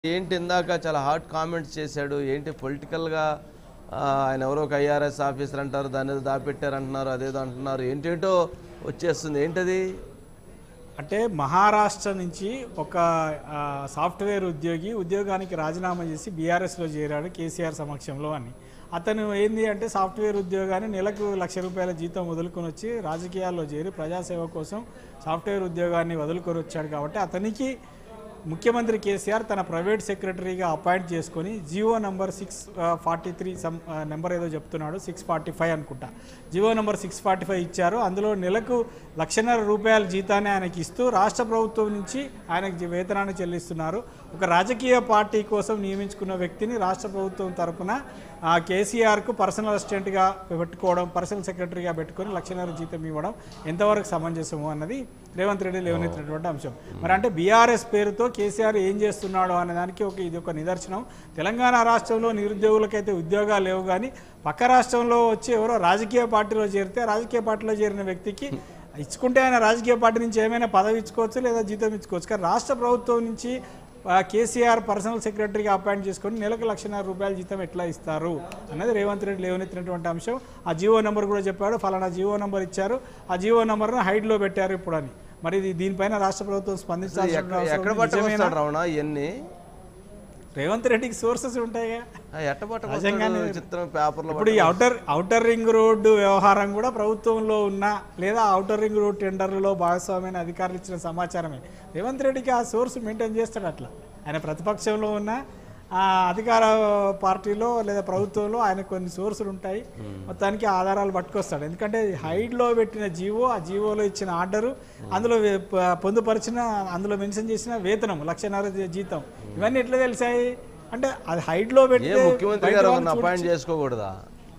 ఏంటి ఇందాక చాలా హాట్ కామెంట్స్ చేశాడు ఏంటి పొలిటికల్గా ఆయన ఎవరో ఒక ఐఆర్ఎస్ ఆఫీసర్ అంటారు దాని ఏదో దాపెట్టారు అంటున్నారు అదేదో అంటున్నారు ఏంటేంటో వచ్చేస్తుంది ఏంటది అంటే మహారాష్ట్ర నుంచి ఒక ఆ, సాఫ్ట్వేర్ ఉద్యోగి ఉద్యోగానికి రాజీనామా చేసి బీఆర్ఎస్లో చేరాడు కేసీఆర్ సమక్షంలో అని అతను ఏంది అంటే సాఫ్ట్వేర్ ఉద్యోగాన్ని నెలకు లక్ష రూపాయల జీతం వదులుకొని వచ్చి రాజకీయాల్లో చేరి ప్రజాసేవ కోసం సాఫ్ట్వేర్ ఉద్యోగాన్ని వదులుకొని వచ్చాడు కాబట్టి అతనికి ముఖ్యమంత్రి కేసీఆర్ తన ప్రైవేట్ సెక్రటరీగా అపాయింట్ చేసుకొని Jio number six forty three some number ఏదో చెప్తున్నాడు సిక్స్ ఫార్టీ ఫైవ్ అనుకుంటా Jio number six forty five ఇచ్చారు అందులో నెలకు లక్షన్నర రూపాయల జీతాన్ని ఆయనకి ఇస్తూ రాష్ట్ర ప్రభుత్వం నుంచి ఆయనకి జీ- వేతనాన్ని చెల్లిస్తున్నారు ఒక రాజకీయ పార్టీ కోసం నియమించుకున్న వ్యక్తిని రాష్ట్ర ప్రభుత్వం తరపున ఆ కేసీఆర్కు పర్సనల్ అసిస్టెంట్గా పెట్టుకోవడం పర్సనల్ సెక్రటరీగా పెట్టుకొని లక్షన్నర జీతం ఇవ్వడం ఎంతవరకు సమంజసము అన్నది రేవంత్ రెడ్డి లేవనెత్తినటువంటి అంశం మరి అంటే బీఆర్ఎస్ పేరుతో కేసీఆర్ ఏం చేస్తున్నాడు అనే దానికి ఒక ఇది ఒక నిదర్శనం తెలంగాణ రాష్ట్రంలో నిరుద్యోగులకైతే ఉద్యోగాలు లేవు కానీ పక్క రాష్ట్రంలో వచ్చి ఎవరో రాజకీయ పార్టీలో చేరితే రాజకీయ పార్టీలో చేరిన వ్యక్తికి ఇచ్చుకుంటే ఆయన రాజకీయ పార్టీ నుంచి ఏమైనా పదవి ఇచ్చుకోవచ్చు లేదా జీతం ఇచ్చుకోవచ్చు కానీ రాష్ట్ర ప్రభుత్వం నుంచి ఆ, కేసీఆర్ పర్సనల్ సెక్రటరీగా అపాయింట్ చేసుకొని నెలకు లక్షన్నర రూపాయల జీతం ఎట్లా ఇస్తారు అన్నది రేవంత్ రెడ్డి లేవనెత్తినటువంటి అంశం ఆ జియో నెంబర్ కూడా చెప్పాడు ఫలానా జియో నెంబర్ ఇచ్చారు ఆ జియో నెంబర్ను హైడ్లో పెట్టారు ఇప్పుడు అని మరి ఇది దీనిపైన రాష్ట్ర ప్రభుత్వం స్పందించాల్సిన ఎక్కడ అవసరం ఎక్కడ ఉంది. నిజమేనా? పట్టుకొస్తాడు రావణ ఇవన్నీ రేవంత్ రెడ్డికి సోర్సెస్ ఉంటాయిగా ఆ, ఎట్ట పట్టుకొస్తాడు చిత్రం పేపర్లో ఇప్పుడు ఈ అవుటర్ అవుటర్ రింగ్ రోడ్డు వ్యవహారం కూడా ప్రభుత్వంలో ఉన్న లేదా అవుటర్ రింగ్ రోడ్ టెండర్లలో భాగస్వామ్యమైన అధికారులు ఇచ్చిన సమాచారమే రేవంత్ రెడ్డికి ఆ సోర్స్ మెయింటైన్ చేస్తాడు అట్లా ఆయన ప్రతిపక్షంలో ఉన్న ఆ అధికార పార్టీలో లేదా ప్రభుత్వంలో ఆయన కొన్ని సోర్సులు ఉంటాయి మొత్తానికి ఆధారాలు పట్టుకొస్తాడు ఎందుకంటే హైడ్లో పెట్టిన జీవో ఆ జీవోలో ఇచ్చిన ఆర్డరు అందులో వే- ప- పొందుపరిచిన అందులో మెన్షన్ చేసిన వేతనం లక్షన్నర జీ- జీతం ఇవన్నీ ఎట్లా తెలిసాయి అంటే అది హైడ్లో ఏ పెట్టి ముఖ్యమంత్రి బయట గారు వాళ్ళు ఒకరిని చూడొచ్చు. అపాయింట్ చేసుకోకూడదా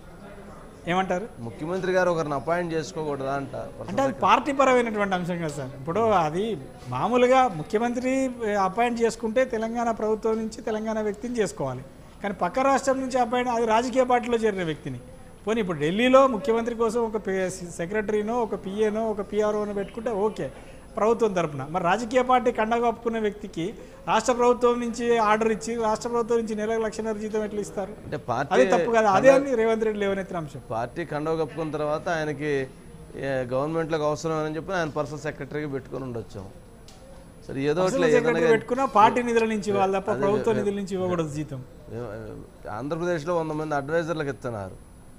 ఏమంటారు ముఖ్యమంత్రి గారు ఒకరిని అపాయింట్ చేసుకోకూడదా అంట అంటే అది పార్టీ పరమైనటువంటి అంశం కదా సార్ ఇప్పుడు అది మామూలుగా ముఖ్యమంత్రి అపాయింట్ చేసుకుంటే తెలంగాణ ప్రభుత్వం నుంచి తెలంగాణ వ్యక్తిని చేసుకోవాలి కానీ పక్క రాష్ట్రం నుంచి అపాయింట్ అది రాజకీయ పార్టీలో చేరిన వ్యక్తిని పోనీ ఇప్పుడు ఢిల్లీలో ముఖ్యమంత్రి కోసం ఒక సెక్రటరీనో ఒక పిఏనో ఒక పిఆర్ఓనో పెట్టుకుంటే ఓకే ప్రభుత్వం తరపున మరి రాజకీయ పార్టీ కండగా ఒప్పుకున్న వ్యక్తికి రాష్ట్ర ప్రభుత్వం నుంచి ఆర్డర్ ఇచ్చి రాష్ట్ర ప్రభుత్వం నుంచి నెలకు లక్షన్నర జీతం ఎట్లా ఇస్తారు అంటే అది పార్టీ తప్పు కదా అదే అని రేవంత్ రెడ్డి లేవనెత్తిన అంశం పార్టీ కండవ కప్పుకున్న తర్వాత ఆయనకి ఏ, గవర్నమెంట్లోకి అవసరం అని చెప్పి ఆయన పర్సనల్ సెక్రటరీగా పెట్టుకొని ఉండొచ్చు సరే ఏదో ఒకటి సెక్రటరీ పెట్టుకున్నా పార్టీ నిధుల నుంచి ఇవ్వాలి తప్ప ప్రభుత్వ నిధుల నుంచి ఇవ్వకూడదు జీతం ఆంధ్రప్రదేశ్లో వంద మంది అడ్వైజర్లకు ఇస్తున్నారు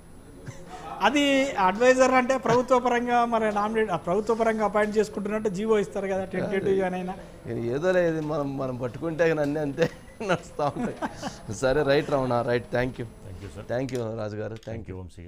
అది అడ్వైజర్ అంటే ప్రభుత్వ పరంగా మరి నామినేట్ ప్రభుత్వ పరంగా అపాయింట్ చేసుకుంటున్నట్టు జీవో ఇస్తారు కదా టెంటేటివ్ గానైనా ఇక ఏదో లేదు మనం మనం పట్టుకుంటే కానీ అన్నీ అంతే నడుస్తూ ఉంటాయి సరే రైట్ రావునా right thank you thank you Raju garu thank you Vamsi